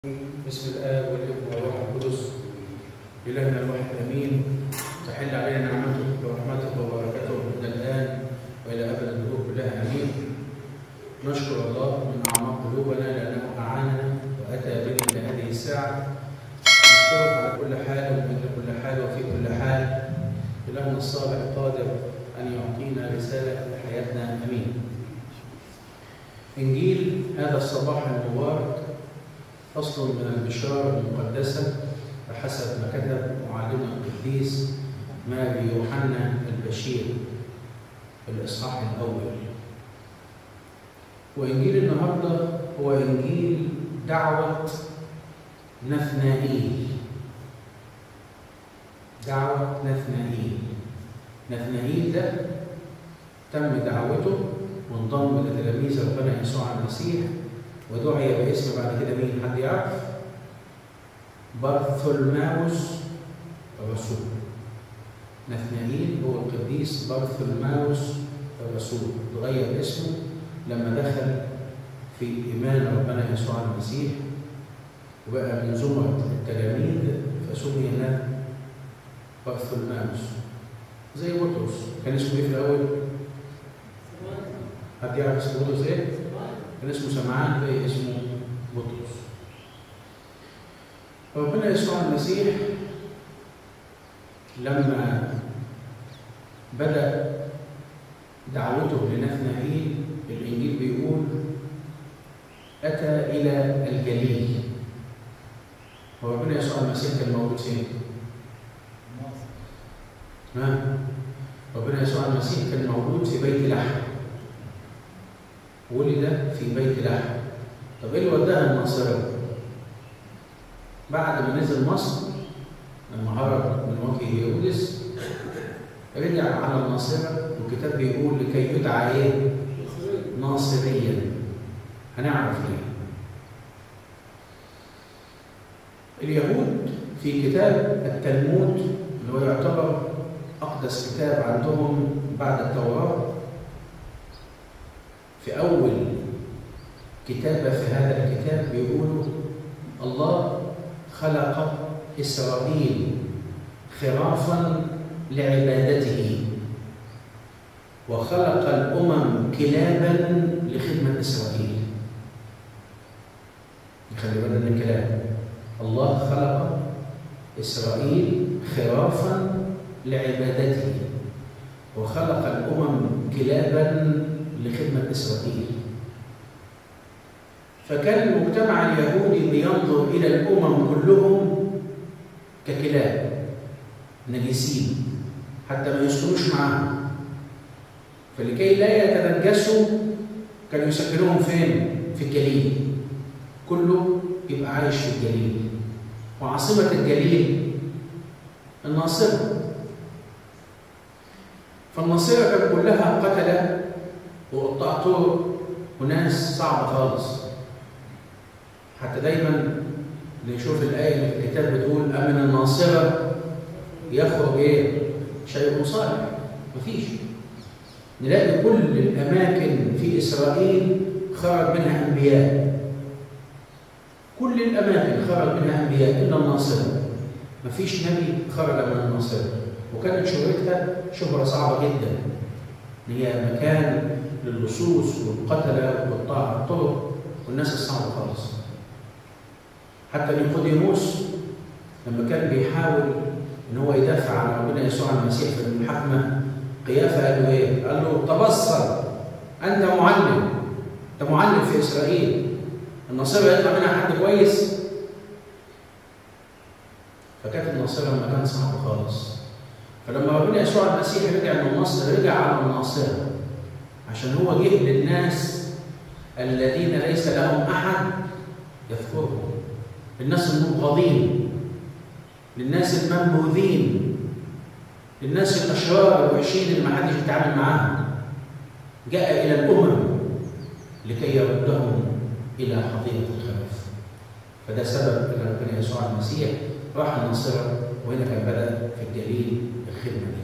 بسم الآب والابن والروح القدس إلهنا الواحد أمين تحل علينا نعمته ورحمته وبركاته من الآن وإلى أبد الدهور كلها أمين نشكر الله من أعماق قلوبنا لأنه أعاننا وأتى بنا إلى هذه الساعة نشكره على كل حال ومن كل حال وفي كل حال إلهنا الصالح قادر أن يعطينا رسالة حياتنا أمين إنجيل هذا الصباح المبارك فصل من البشارة المقدسة بحسب ما كتب معلمنا القديس ماري يوحنا البشير في الإصحاح الأول وإنجيل النهاردة هو إنجيل دعوة نثنائيل دعوة نثنائيل نثنائيل ده تم دعوته وانضم لتلاميذ ربنا يسوع المسيح ودعي باسم بعد كده مين حد يعرف برثلماوس الرسول نثنائيل هو القديس برثلماوس الرسول تغير اسمه لما دخل في ايمان ربنا يسوع المسيح وبقى من زمرة التلاميذ فسمي هناك برثلماوس زي بطرس كان اسمه ايه في الاول؟ حد يعرف اسمه بطرس ايه؟ كان اسمه سمعان بقي اسمه بطرس ربنا يسوع المسيح لما بدأ دعوته لنثنائيل الإنجيل بيقول أتى إلى الجليل وربنا يسوع المسيح كان موجود فين؟ ها؟ ربنا يسوع المسيح كان موجود في بيت لحم ولد في بيت لحم طب ايه اللي وداها الناصره؟ بعد ما نزل مصر لما هرب من وجه هيرودس رجع على الناصره والكتاب بيقول لكي يدعى ايه؟ ناصريا هنعرف ليه اليهود في كتاب التلمود اللي هو يعتبر اقدس كتاب عندهم بعد التوراه في أول كتابة في هذا الكتاب بيقولوا الله خلق إسرائيل خرافا لعبادته وخلق الأمم كلابا لخدمة إسرائيل خلي بالنا من الكلام الله خلق إسرائيل خرافا لعبادته وخلق الأمم كلابا لخدمة إسرائيل فكان المجتمع اليهودي بينظر إلى الأمم كلهم ككلاب نجسين حتى ما يسكنوش معاهم فلكي لا يتنجسوا كانوا يسكنوهم فين؟ في الجليل كله يبقى عايش في الجليل وعاصمة الجليل الناصرة فالناصرة كانت كلها قتلة وقطاع طرق وناس صعبة خالص حتى دايما نشوف الآية اللي في الكتاب بتقول أمن الناصرة يخرج إيه؟ شيء صالح مفيش نلاقي كل الأماكن في إسرائيل خرج منها أنبياء كل الأماكن خرج منها أنبياء إلا الناصرة مفيش نبي خرج من الناصرة وكانت شهرتها شهرة صعبة جدا هي مكان للصوص والقتلة وقطاع الطرق والناس الصعبة خالص حتى نيقوديموس لما كان بيحاول ان هو يدافع عن ربنا يسوع المسيح في المحاكمة قيافة قال له ايه؟ قال له تبصر انت معلم انت معلم في اسرائيل الناصرة يطلع منها حد كويس فكانت الناصرة مكان صعب خالص فلما ربنا يسوع المسيح رجع من مصر رجع على الناصره عشان هو جه للناس الذين ليس لهم احد يذكرهم للناس المبغضين للناس المنبوذين للناس الاشرار الوحشين اللي ما حدش يتعامل معاهم جاء الى الامم لكي يردهم الى حظيره الخلاف فده سبب ان ربنا يسوع المسيح راح الناصره وهنا كان بدا في الجليل الخدمه دي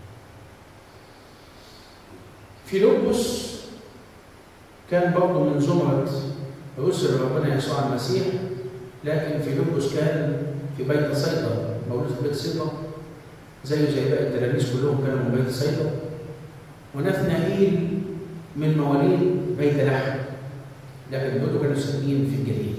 فيلبس كان برضه من زمرة رسل ربنا يسوع المسيح لكن فيلبس كان في بيت صيدا مولود في بيت صيدا زيه زي باقي التلاميذ كلهم كانوا من بيت صيدا ونثنائيل من مواليد بيت لحم لكن دول كانوا ساكنين في الجليل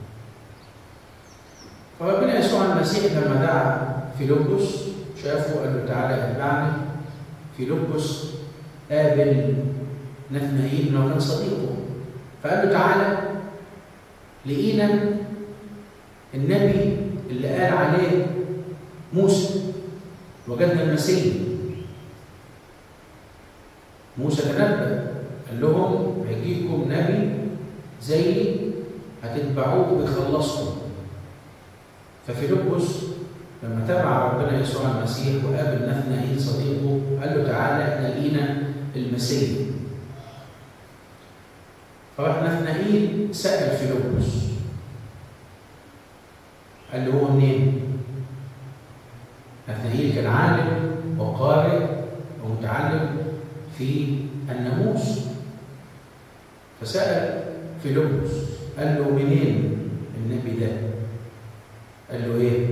فربنا يسوع المسيح لما دعا فيلبس شافه قال له تعالى اتبعني فيلبس قابل نثنائيل انه كان صديقه فقال له تعالى لقينا النبي اللي قال عليه موسى وجدنا المسيح موسى تنبأ قال لهم هيجيكم نبي زي هتتبعوه ويخلصكم ففيلبس لما تبع ربنا يسوع المسيح وقابل نثنائيل صديقه قال له تعالى احنا لقينا المسيح فراح نثنائيل سأل فيلبس قال له هو منين؟ نثنائيل كان عالم وقارئ ومتعلم في الناموس فسأل فيلبس قال له منين النبي ده؟ قال له ايه؟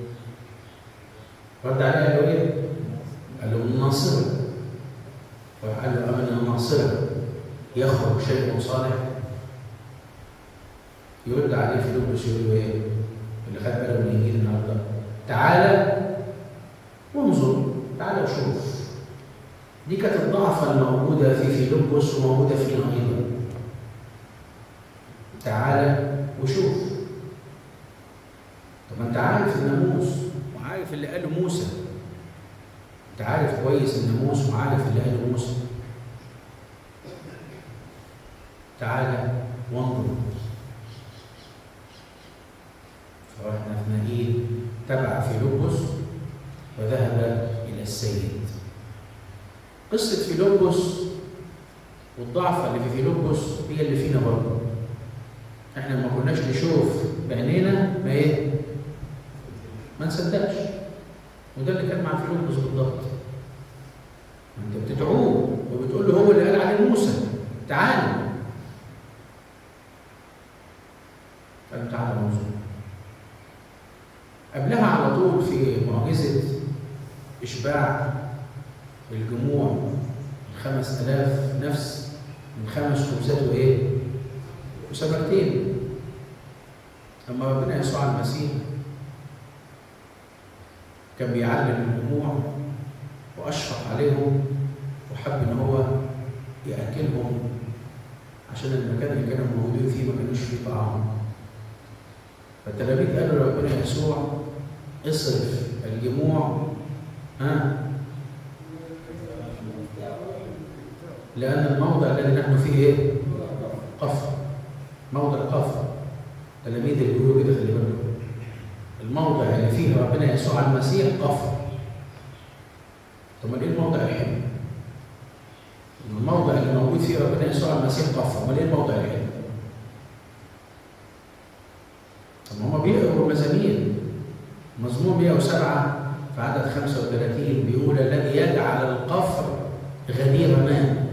رد عليه قال له ايه؟ قال له من الناصرة فقال له أمن الناصرة يخرج شيء صالح يرد عليه فيلبس يقول له ايه؟ اللي خد باله من الانجيل النهارده تعالى وانظر تعالى وشوف دي كانت الضعفة الموجودة في فيلبس وموجودة فينا أيضا تعالى وشوف طب انت عارف الناموس وعارف اللي قاله موسى انت عارف كويس الناموس وعارف اللي قاله موسى تعالى وانظر فراح نثنائيل تبع فيلبس وذهب الى السيد قصه فيلبس والضعفه اللي في فيلبس هي اللي فينا برضه احنا ما كناش نشوف بعينينا ما ايه ما نصدقش وده اللي كان مع فيلبس بالضبط انت بتدعوه وبتقول له هو اللي قال عليه موسى تعالى قال تعالى موسى قبلها على طول في معجزة إشباع الجموع الخمس آلاف نفس من خمس خبزات وإيه؟ وسمكتين لما ربنا يسوع المسيح كان بيعلم الجموع وأشفق عليهم وحب إن هو يأكلهم عشان المكان اللي كانوا موجودين فيه ما كانوش فيه طعام فالتلاميذ قالوا لربنا يسوع اصرف الجموع ها لأن الموضع الذي نحن فيه إيه؟ قفر موضع قفر تلاميذ اللي بيقولوا كده خلي بالكم الموضع اللي فيه ربنا يسوع المسيح قفر طب ايه الموضع الحلو؟ الموضع اللي موجود فيه ربنا يسوع المسيح قفر امال ايه الموضع الحلو؟ طب ما هم بيقروا المزامير مزمور 107 في عدد 35 بيقول الذي يجعل القفر غدير ماء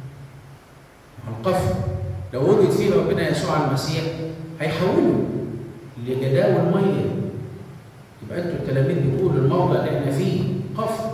القفر لو وجد فيه ربنا يسوع المسيح هيحوله لجداول ميه يبقى انتوا التلاميذ بتقولوا الموضع اللي احنا فيه قفر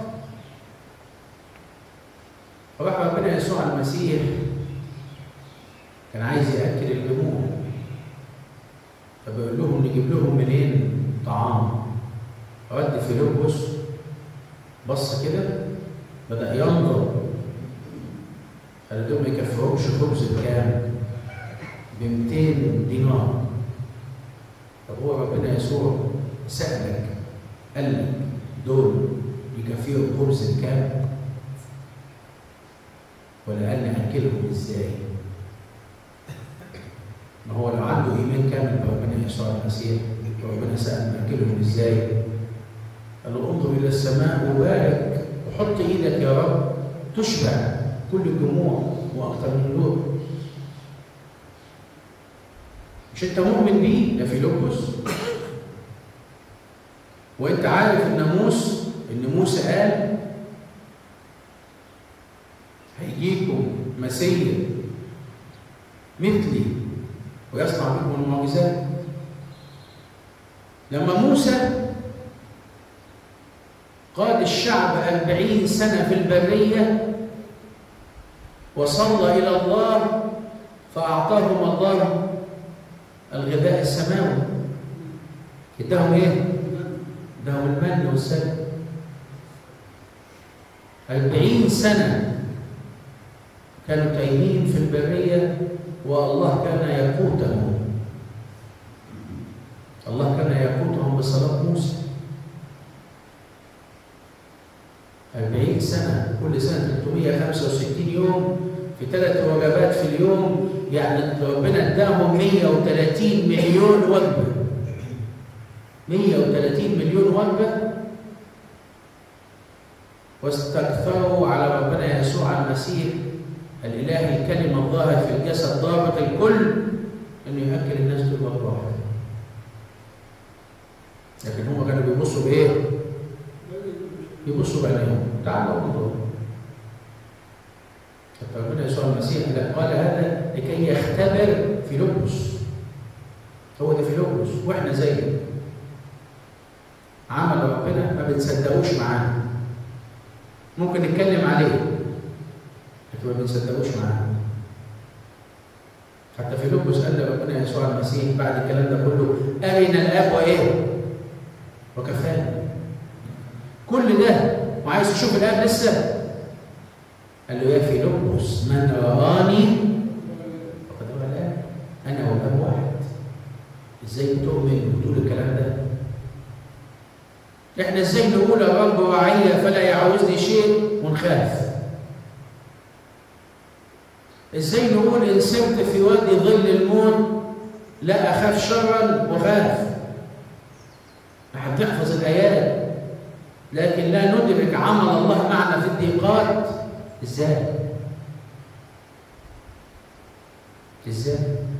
فراح ربنا يسوع المسيح كان عايز ياكل الجموع فبيقول لهم نجيب لهم منين طعام رد فيلبس بص كده بدا ينظر قال لهم ما يكفروش خبز بكام ب 200 دينار طب هو ربنا يسوع سألك قال لك دول يكفيهم خبز بكام ولا قال نأكلهم ازاي؟ ما هو لو عنده ايمان كامل بربنا يسوع المسيح وربنا سأل نأكلهم ازاي؟ قال له انظر الى السماء وبارك وحط ايدك يا رب تشبع كل الجموع واكثر من دول مش انت مؤمن بيه ده فيلبس وانت عارف الناموس ان موسى قال هيجيكم مسيح مثلي ويصنع بكم المعجزات لما موسى قاد الشعب أربعين سنة في البرية وصلى إلى الله فأعطاهم الله الغذاء السماوي اداهم ايه؟ اداهم المن والسلم أربعين سنة كانوا تايهين في البرية والله كان يقوتهم الله كان يقوتهم بصلاة موسى أربعين سنة كل سنة 365 يوم في ثلاث وجبات في اليوم يعني ربنا اداهم 130 مليون وجبة 130 مليون وجبة واستكثروا على ربنا يسوع المسيح الإله الكلمة الظاهر في الجسد ضابط الكل أنه يأكل الناس دول مرة واحدة لكن هم كانوا بيبصوا بإيه؟ يبصوا بعينيهم تعالوا انظروا حتى ربنا يسوع المسيح قال هذا لكي يختبر فيلبس هو ده فيلبس واحنا زيه عمل ربنا ما بنصدقوش معاه ممكن نتكلم عليه لكن ما بنصدقوش معاه حتى فيلبس قال لربنا يسوع المسيح بعد الكلام ده كله أرنا الآب وإيه؟ وكفانا كل ده وعايز تشوف الآب لسه قال له يا فيلبس من رآني فقد رأى الآب أنا والآب واحد إزاي تؤمن وتقول الكلام ده؟ إحنا إزاي نقول يا رب وعي فلا يعوزني شيء ونخاف؟ إزاي نقول إن سرت في وادي ظل الموت لا أخاف شرا وخاف؟ احنا بنحفظ الآيات لكن لا ندرك عمل الله معنا في الضيقات ازاي؟ ازاي؟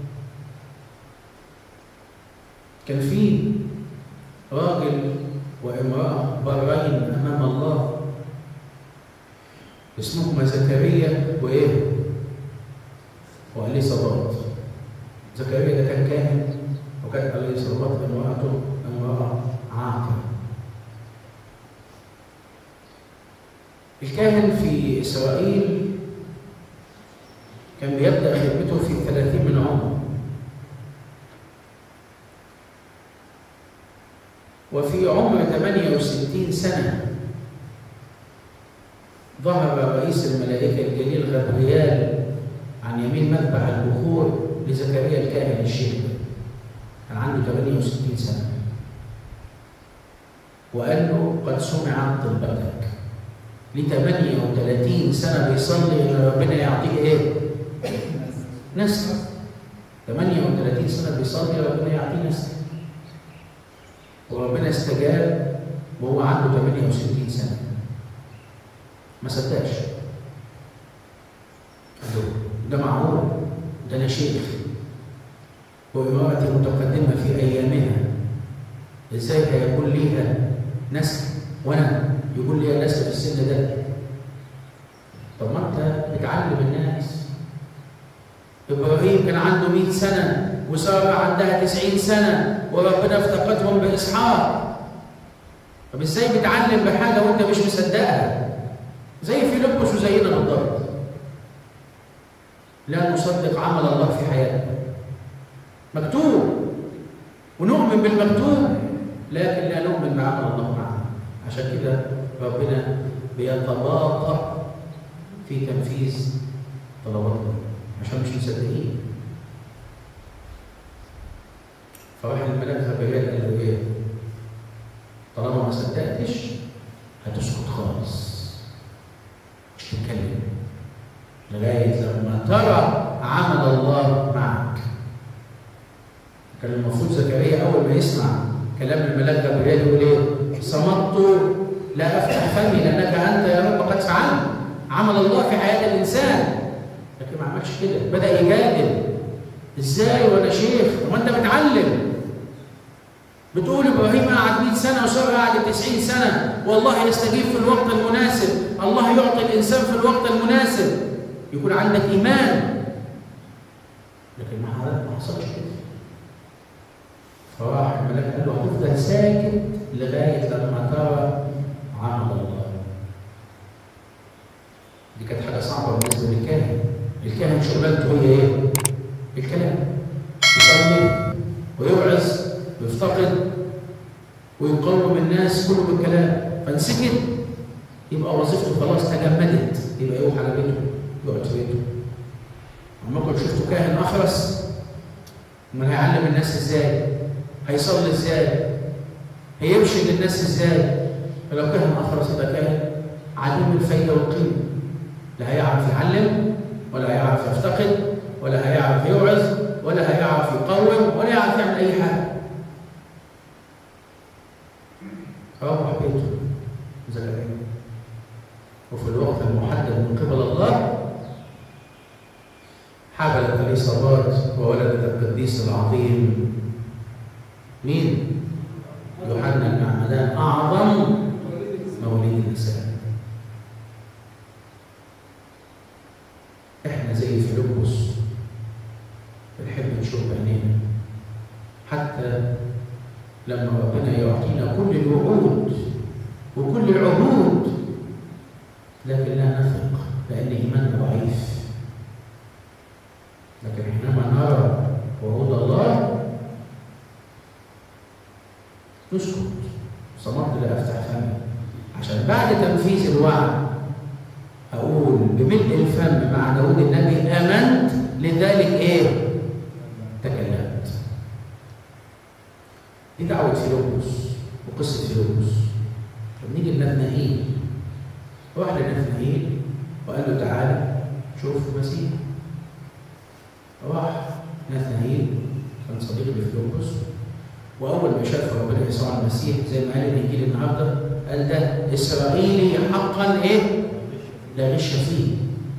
كان في راجل وامرأة برين أمام الله اسمهما زكريا وإيه؟ وأليصابات زكريا ده كان كاهن وكانت أليصابات امرأته امرأة عاقل الكاهن في إسرائيل كان بيبدأ خدمته في الثلاثين من عمره وفي عمر 68 سنة ظهر رئيس الملائكة الجليل غبريال عن يمين مذبح البخور لزكريا الكاهن الشيخ كان عنده 68 سنة وقال له قد سمعت طلبتك ل 38 سنه بيصلي ان ربنا يعطيه ايه؟ نسل 38 سنه بيصلي ربنا يعطيه نسل وربنا استجاب وهو عنده 68 سنه ما صدقش قال له ده معقول ده انا شيخ وامرأتي متقدمه في ايامها ازاي هيكون ليها نسل وانا يقول لي نسل في السن ده طب ما انت بتعلم الناس ابراهيم كان عنده 100 سنه وساره عندها 90 سنه وربنا افتقدهم باسحاق طب ازاي بتعلم بحاجه وانت مش مصدقها زي فيلبس وزينا بالضبط لا نصدق عمل الله في حياتنا مكتوب ونؤمن بالمكتوب لكن لا نؤمن بعمل الله معنا عشان كده ربنا بيتباطأ في تنفيذ طلباتنا عشان مش مصدقين فراح الملاك غبريال قال له ايه؟ طالما ما صدقتش هتسكت خالص مش تتكلم لغايه لما ترى عمل الله معك كان المفروض زكريا اول ما يسمع كلام الملاك غبريال يقول ايه؟ صمت لا افتح فمي لانك انت يا رب قد فعلت عمل الله في حياه الانسان لكن ما عملش كده بدا يجادل ازاي وانا شيخ طب انت بتعلم بتقول ابراهيم قعد 100 سنه وساره قعدت 90 سنه والله يستجيب في الوقت المناسب الله يعطي الانسان في الوقت المناسب يكون عندك ايمان لكن ما ما حصلش كده فراح الملاك قال له هتفضل ساكت لغايه لما ترى عمل الله دي كانت حاجه صعبه بالنسبه للكاهن الكاهن شغلانته هي ايه؟ الكلام يصلي ويوعظ ويفتقد ويقوم الناس كله بالكلام فانسكت يبقى وظيفته خلاص تجمدت يبقى يروح على بيته يقعد في بيته عمركم شفتوا كاهن اخرس امال هيعلم الناس ازاي؟ هيصلي ازاي؟ هيمشي للناس ازاي؟ فلو كاهن اخرس يبقى كاهن عديم الفايده والقيمه لا هيعرف يعلم ولا هيعرف يفتقد ولا هيعرف يوعظ ولا هيعرف يقوم ولا يعرف يعمل اي حاجه روح بيته زكريا وفي الوقت المحدد من قبل الله حملت اليصابات وولدت القديس العظيم مين؟ يوحنا المعمدان اعظم مواليد النساء احنا زي فيلبس بنحب نشوف بعينينا حتى لما ربنا يعطينا كل الوعود وكل العهود لكن لا نثق لان ايماننا ضعيف لكن حينما نرى وعود الله نسكت صمت لا افتح فمي عشان بعد تنفيذ الوعد اقول بملء الفم مع داود النبي امنت لذلك ايه؟ تكلمت دي دعوة فيلبس وقصة فيلبس طب نيجي لنثنائيل راح لنثنائيل وقال له تعالى شوف المسيح راح نثنائيل كان صديق لفيلبس واول ما شاف ربنا يسوع المسيح زي ما قال الانجيل النهارده قال ده اسرائيلي حقا ايه؟ لا غش فيه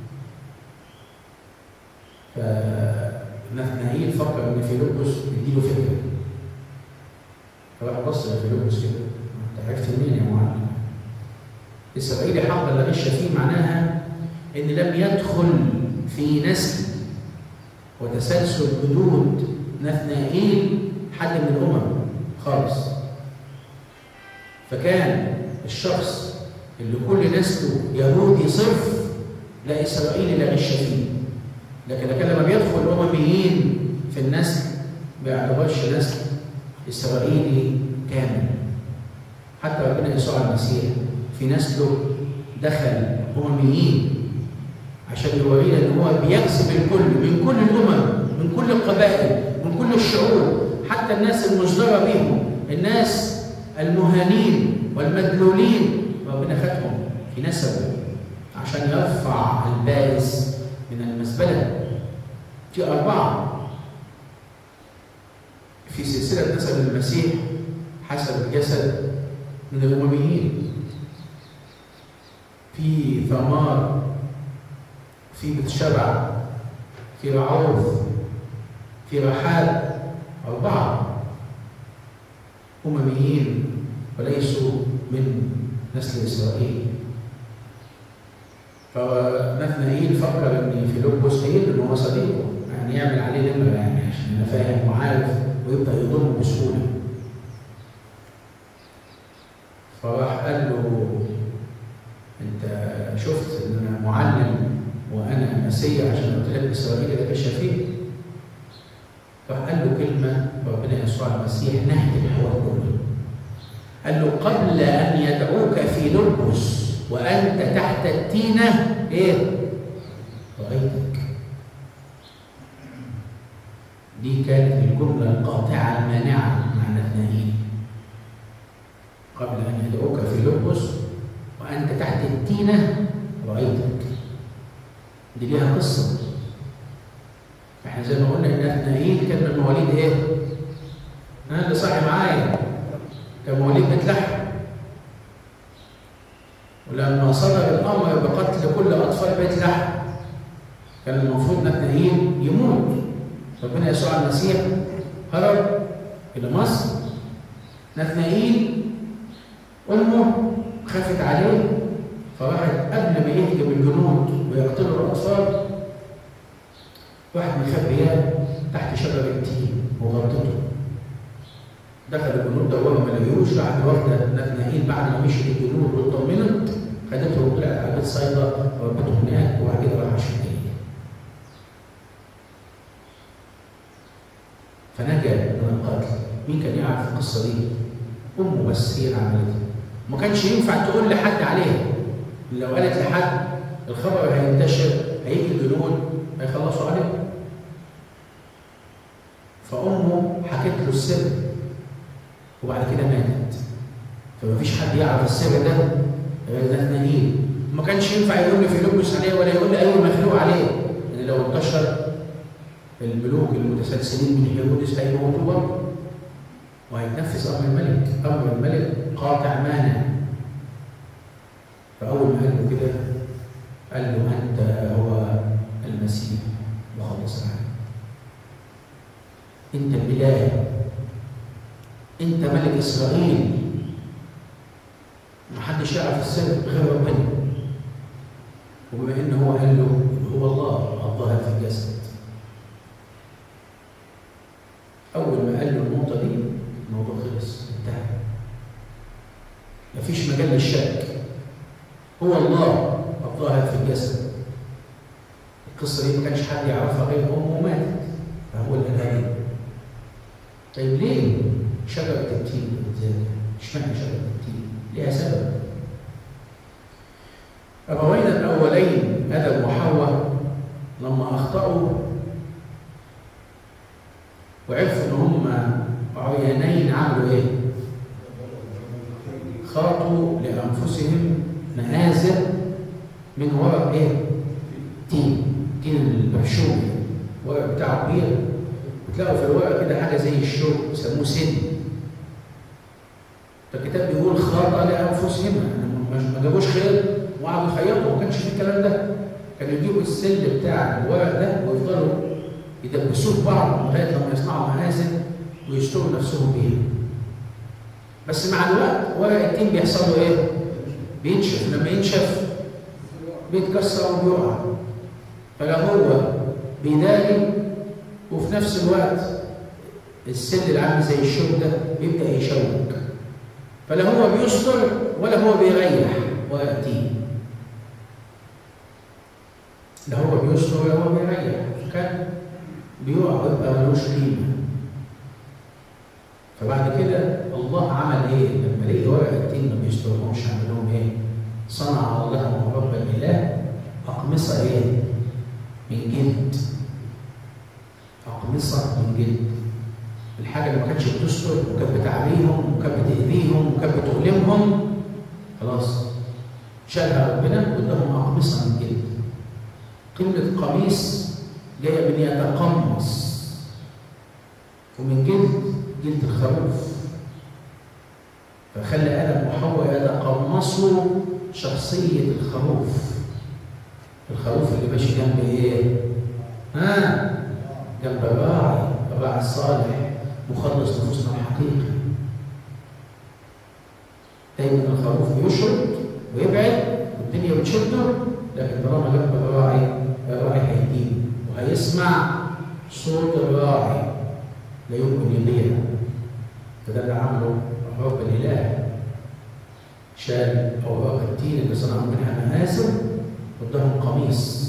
فنثنائيل فكر ان فيلبس يديله فكره فراح بص لفيلبس كده انت عرفت منين يا معلم؟ اسرائيلي حقا لا غش فيه معناها ان لم يدخل في نسل وتسلسل جدود نثنائيل حد من الامم خالص فكان الشخص اللي كل نسله يهودي صرف لا اسرائيلي لا غش فيه لكن لكن لما بيدخل امميين في النسل ما يعتبرش نسل اسرائيلي كامل حتى ربنا يسوع المسيح في نسله دخل امميين عشان يورينا ان هو بيكسب الكل من كل الامم من كل القبائل من كل الشعوب حتى الناس المجدرة بهم الناس المهانين والمدلولين ربنا خدهم في نسبه عشان يرفع البائس من المزبلة في أربعة في سلسلة نسب المسيح حسب الجسد من الأمميين في ثمار في بتشبع في رعوف في رحاب أربعة أمميين وليسوا من نسل إسرائيل فنثنائيل فكر ان فيلبس قيل ان هو صديقه يعني يعمل عليه نمره يعني عشان يبقى فاهم وعارف ويبدا يضمه بسهوله فراح قال له انت شفت ان انا معلم وانا مسيح عشان قلت لك اسرائيل ده كشافين راح قال له كلمه ربنا يسوع المسيح نهج الحوار كله قال له قبل ان يدعوك في لبس وأنت تحت التينة إيه؟ رأيتك دي كانت الجملة القاطعة المانعة مع نثنائيل قبل أن يدعوك في لبس وأنت تحت التينة رأيتك دي ليها قصة احنا زي ما قلنا ان نثنائيل كان من مواليد ايه؟ انا اللي صاحي معايا كان مواليد بيت لحم ولما صدر الامر بقتل كل اطفال بيت لحم كان المفروض نتناهيل يموت ربنا يسوع المسيح هرب الى مصر نتناهيل امه خافت عليه فراحت قبل ما يهجم الجنود ويقتلوا الاطفال راحت مخبياه تحت شجره التين وغطته دخل الجنود دوامه ما لقيوش راحت واخده نتناهيل بعد ما مشي الجنود واطمنت خدته وطلعت على بيت صيدا وربته هناك وبعد كده راح عاش فنجا من القتل مين كان يعرف القصه دي؟ امه بس هي اللي عملتها ما كانش ينفع تقول لحد عليها لو قالت لحد الخبر هينتشر هيجي الجنود هيخلصوا عليه فامه حكت له السر وبعد كده ماتت فما فيش حد يعرف السر ده غير نتناهيل ما كانش ينفع يقول لي فيلبس عليه ولا يقول لي اي مخلوق عليه لان لو انتشر الملوك المتسلسلين من هيرودس هيموتوا برضه وهيتنفذ امر الملك امر الملك قاطع مانع فاول ما قال له كده قال له انت هو المسيح وخلص العالم انت البدايه انت ملك اسرائيل محدش يعرف السر غير ربنا وبما ان هو قال له هو الله الظاهر في الجسد اول ما قال له النقطه دي الموضوع خلص انتهى مفيش مجال للشك هو الله الظاهر في الجسد القصه دي ما كانش حد يعرفها غير امه وماتت فهو اللي قالها لي طيب ليه شجره التين بالذات اشمعنى شجره التين ليها سبب أبوينا الأولين آدم وحواء لما أخطأوا وعرفوا إن هم عريانين عملوا إيه؟ خاطوا لأنفسهم مآزر من ورق إيه؟ تين تين البرشوم الورق بتاعه كبير وتلاقوا في الورق كده حاجة زي الشوك بيسموه سن فالكتاب بيقول خاطأ لأنفسهم ما جابوش خير وقعدوا يخيطوا ما كانش في الكلام ده كانوا يجيبوا السل بتاع الورق ده ويفضلوا يدبسوه في بعض لغايه لما يصنعوا مآذن ويشتروا نفسهم بيه. بس مع الوقت ورق التين بيحصل له ايه؟ بينشف لما ينشف بيتكسر وبيقع فلا هو بيداري وفي نفس الوقت السل اللي عامل زي الشوك ده بيبدا يشوك فلا هو بيستر ولا هو بيريح ويأتيه لا هو بيستر ولا هو بيريح كان بيقع ويبقى ملوش قيمه فبعد كده الله عمل ايه؟ لما لقي ورق التين ما بيسترهمش عمل لهم ايه؟ صنع لهم رب الاله اقمصه ايه؟ من جلد اقمصه من جلد الحاجه اللي ما كانتش بتستر وكانت بتعريهم وكانت بتاذيهم وكانت بتؤلمهم خلاص شالها ربنا واداهم اقمصه من جلد كلمه قميص جايه من يتقمص ومن جلد جلد الخروف فخلى ادم وحواء يتقمصوا شخصيه الخروف الخروف اللي ماشي جنب ايه؟ ها؟ جنب الراعي الراعي الصالح مخلص نفوسنا الحقيقي دايما الخروف بيشرد ويبعد والدنيا بتشده لكن طالما جنب الراعي الراعي هيديه وهيسمع صوت الراعي لا يمكن يضيع فده اللي عمله رب الاله شال اوراق التين اللي صنعوا منها مآثر واداهم قميص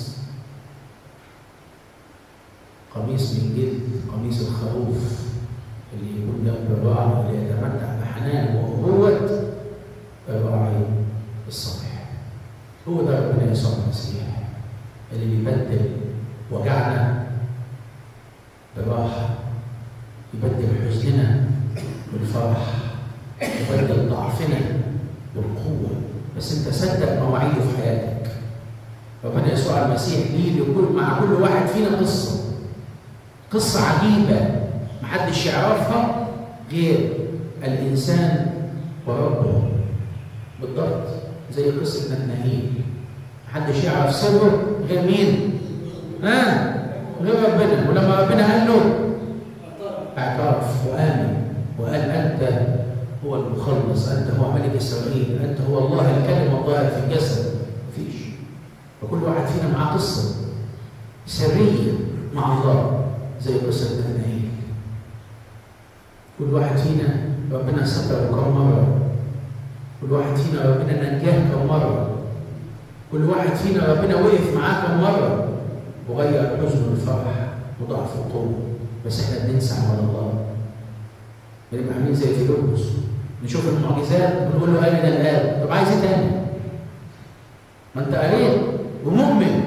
قميص من جلد قميص الخروف اللي يكون جنب الراعي اللي يتمتع بحنان وأبوة الراعي الصالح هو ده ربنا يسوع المسيح اللي بيبدل وجعنا براحة يبدل حزننا بالفرح يبدل ضعفنا بالقوة بس انت صدق مواعيده في حياتك ربنا يسوع المسيح ليه لكل مع كل واحد فينا قصة قصة عجيبة محدش يعرفها غير الإنسان وربه بالضبط زي قصة نتناهيل محدش يعرف سره غير مين؟ ها؟ آه. غير ربنا ولما ربنا قال له اعترف وآمن وقال أنت هو المخلص أنت هو ملك إسرائيل أنت هو الله الكلمة الظاهر في الجسد مفيش فكل واحد فينا معاه قصة سرية مع الله زي قصة نتناهيل كل واحد فينا ربنا ستره كم مرة كل واحد فينا ربنا نجاه كم مرة كل واحد فينا ربنا وقف معاه كم مرة وغير حزن الفرح وضعف القوة بس احنا بننسى عمل الله بنبقى عاملين زي فيلبس نشوف المعجزات ونقول له أين الآب طب عايز ايه تاني؟ ما انت قريت ومؤمن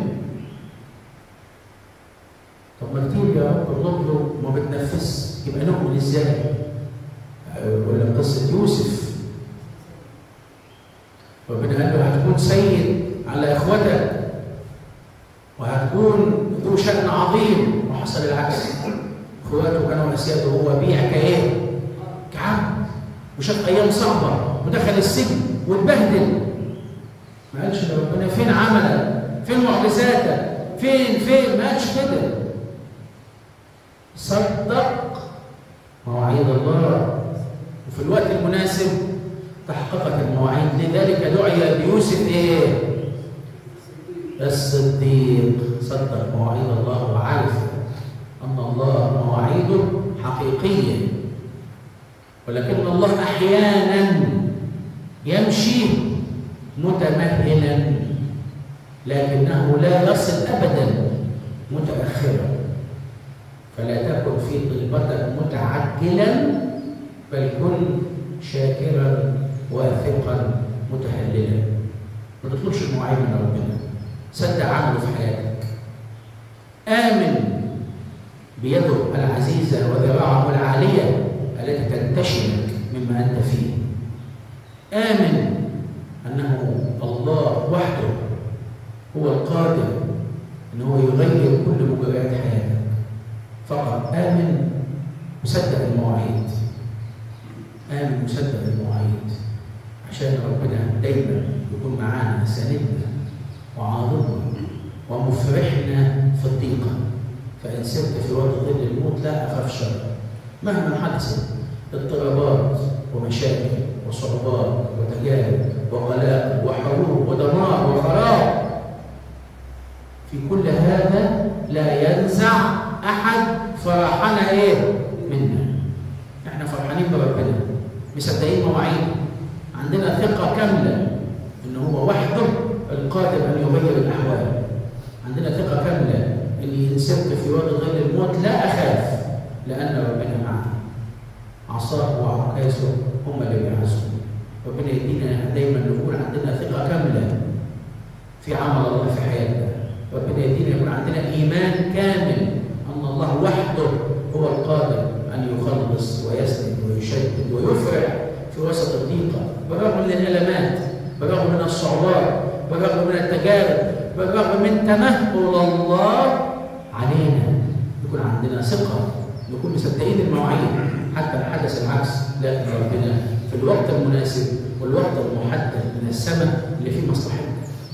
طب ما كتير يا رب بنطلب وما بتنفذش يبقى نؤمن ازاي؟ ولا قصة يوسف ربنا قال له هتكون سيد على اخوتك وهتكون ذو شأن عظيم وحصل العكس اخواته كانوا اسياده وهو بيع كايه؟ كعبد وشاف ايام صعبه ودخل السجن واتبهدل ما قالش لربنا فين عملك؟ فين معجزاتك؟ فين فين؟ ما قالش كده صدق مواعيد الله وفي الوقت المناسب تحققت المواعيد لذلك دعي بيوسف ايه؟ الصديق صدق مواعيد الله وعرف ان الله مواعيده حقيقيه ولكن الله احيانا يمشي متمهلا لكنه لا يصل ابدا متاخرا فلا تكن في طلبتك متعجلا بل كن شاكرا واثقا متهللا ما تطلبش المواعيد من ربنا صدق عمله في حياتك آمن بيده العزيزة وذراعه العالية التي تنتشلك مما أنت فيه آمن أنه الله وحده هو القادر أنه هو يغير كل مجريات حياتك فقط آمن وصدق المواعيد آمن وصدق المواعيد عشان ربنا دايما يكون معانا ساندنا وعاضدنا ومفرحنا في الضيقة فإن سرت في وقت ظل الموت لا أخاف شر مهما حدثت اضطرابات ومشاكل وصعوبات وتجارب وقلاق وحروب ودمار وخراب في كل هذا لا ينزع أحد فرحنا إيه؟ منا احنا فرحانين بربنا مصدقين مواعيد عندنا ثقة كاملة إن هو وحده القادر أن يغير الأحوال عندنا ثقة كاملة إن إن سرت في وادي غير الموت لا أخاف لأن ربنا معنا عصاه وعكازه هم اللي بيعزوا ربنا يدينا دايما نقول عندنا ثقة كاملة في عمل الله في حياتنا ربنا يدينا يكون عندنا إيمان كامل أن الله وحده هو القادر أن يخلص ويسند ويشدد ويفرح في وسط الضيقة بالرغم من الألمات بالرغم من الصعوبات بالرغم من التجارب بالرغم من تمهل الله علينا يكون عندنا ثقة نكون مصدقين المواعيد حتى حدث العكس لكن ربنا في الوقت المناسب والوقت المحدد من السماء اللي فيه مصلحتنا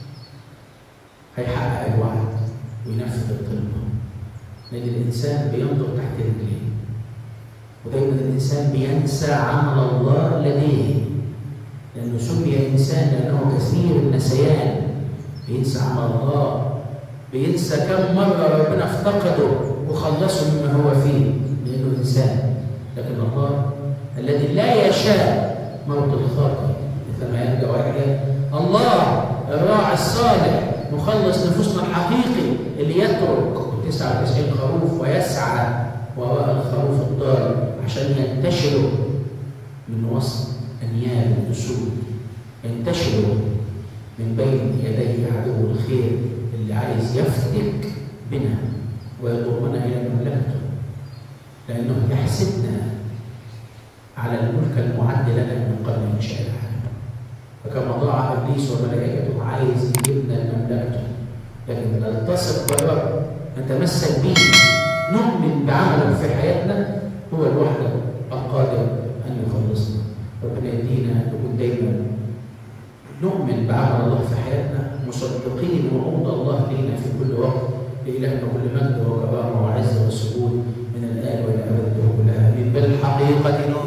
هيحقق الوعد وينفذ الطلبة لأن الإنسان بينظر تحت رجليه ودايما الإنسان بينسى عمل الله لديه لأنه سمي إنسان لأنه كثير النسيان بينسى عمل الله بينسى كم مرة ربنا افتقده وخلصه مما هو فيه لأنه إنسان لكن الله الذي لا يشاء موت الخاطئ مثل ما يرجع ويحيى الله الراعي الصالح مخلص نفوسنا الحقيقي اللي يترك 99 خروف ويسعى وراء الخروف الضال عشان ينتشروا من وسط انياب الاسود ينتشروا من بين يدي عدو الخير اللي عايز يفتك بنا ويضمنا الى مملكته لانه يحسدنا على الملك المعد لنا من قبل انشاء العالم فكما ضاع ابليس وملائكته عايز يجيبنا لمملكته لكن نلتصق بالرب نتمسك به نؤمن بعمله في حياتنا هو الوحده القادر ان يخلصنا ربنا يدينا نكون دايما نؤمن بعمل الله في حياتنا مصدقين وعود الله لينا في كل وقت لإلهنا كل مجد وكرامة وعزة وسجود من الآن والأبد كلها من بالحقيقة نؤمن